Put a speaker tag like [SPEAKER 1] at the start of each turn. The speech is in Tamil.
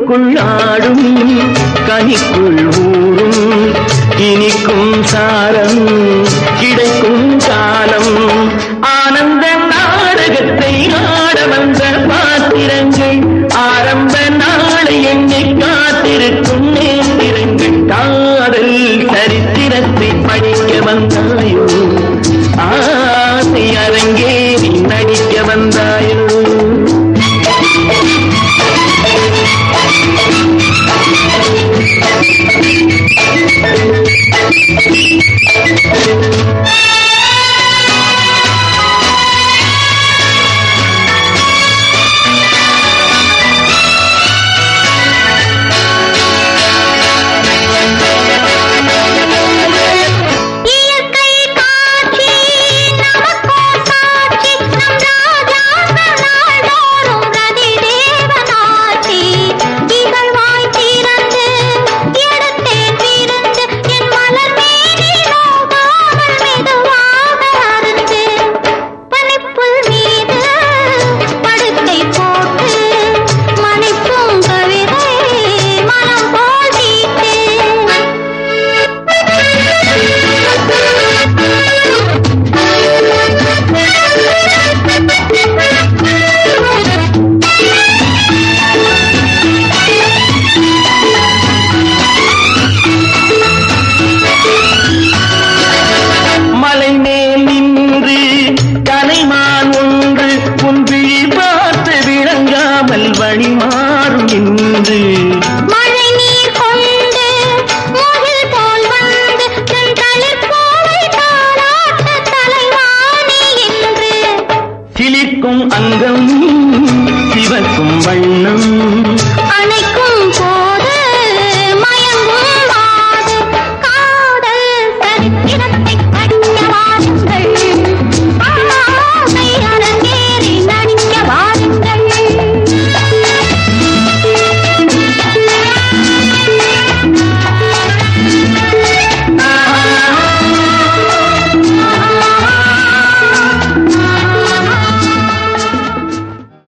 [SPEAKER 1] கொடிக்குள் ஆடும் கனிக்குள் ஊறும் இனிக்கும் சாரம் கிடைக்கும் காலம் ஆனந்த நாடகத்தை ஆட வந்த பாத்திரங்கள் ஆரம்ப நாளை எண்ணி காத்திருக்கும் நேத்திரங்கள் காதல் சரித்திரத்தை படிக்க வந்தாயோ ஆசை அரங்கே நீ நடிக்க வந்தாயோ
[SPEAKER 2] இயற்கை காட்சி நமக்கோ சாட்சி நம் ராஜாக்கள் நாள்தோறும் ரதி தேவனாட்சி இகழ்வாய் திறந்து எடுத்தேன் விருந்து என் மலர் மேனி நோகாமல் மெதுவாக அருந்து பனிப்புல் மீது படுக்கை போட்டு மணிப்பும் கவிதை மனம் போல் தீட்டு
[SPEAKER 1] மலை மேல் நின்று கலைமான் ஒன்று உன் விழி பார்த்து விளங்காமல் வழி மாறும் நின்று
[SPEAKER 2] மழை நீர் கொண்டு முகில் போல் வந்து தன் தளிர்ப்பூவை தாராட்ட தலைவாணி என்று
[SPEAKER 1] சிலிர்க்கும் அங்கம் சிவக்கும் வண்ணம்